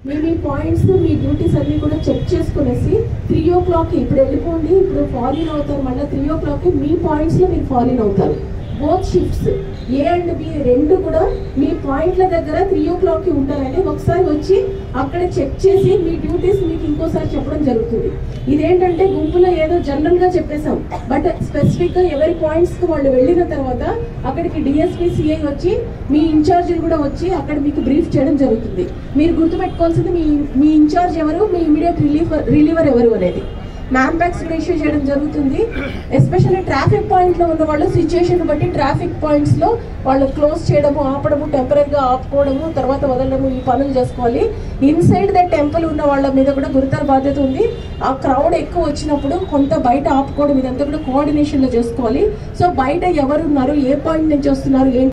మీ మీ points మీ duties అన్ని కూడా check చేసుకునేసి త్రీ ఓ క్లాక్ ఇప్పుడు వెళ్ళిపోండి ఇప్పుడు ఫారిన్ అవుతారు మళ్ళీ త్రీ ఓ క్లాక్ మీ పాయింట్స్ లో మీరు ఫారిన్ అవుతారు both shifts A and B రెండు కూడా మీ పాయింట్ల దగ్గర త్రీ ఓ క్లాక్ కి ఉంటారండి ఒకసారి వచ్చి అక్కడ చెక్ చేసి మీ డ్యూటీస్ మీకు ఇంకోసారి చెప్పడం జరుగుతుంది ఇదేంటంటే గుంపులో ఏదో జనరల్ గా చెప్పేశాం బట్ స్పెసిఫిక్ గా ఎవరి పాయింట్స్ కి వాళ్ళు వెళ్ళిన తర్వాత అక్కడికి డిఎస్పీ సిఐ వచ్చి మీ ఇన్ఛార్జ్ కూడా వచ్చి అక్కడ మీకు బ్రీఫ్ చేయడం జరుగుతుంది మీరు గుర్తుపెట్టుకోవాల్సింది మీ మీ ఇన్ఛార్జ్ ఎవరు మీ ఇమీడియట్ రిలీఫ్ రిలీవర్ ఎవరు అనేది మ్యాన్ ప్యాక్స్ కూడా ఇష్యూ చేయడం జరుగుతుంది ఎస్పెషల్లీ ట్రాఫిక్ పాయింట్ లో ఉన్న వాళ్ళు సిచ్యుయేషన్ బట్టి ట్రాఫిక్ పాయింట్స్ లో వాళ్ళు క్లోజ్ చేయడము ఆపడము టెంపరీగా ఆపుకోవడము తర్వాత వదలడము ఈ పనులు చేసుకోవాలి ఇన్సైడ్ ద టెంపుల్ ఉన్న వాళ్ళ మీద కూడా గురుతర బాధ్యత ఉంది ఆ క్రౌడ్ ఎక్కువ వచ్చినప్పుడు కొంత బయట ఆపుకోవడం ఇదంతా కూడా కోఆర్డినేషన్ లో చేసుకోవాలి సో బయట ఎవరున్నారు ఏ పాయింట్ నుంచి వస్తున్నారు ఏంటి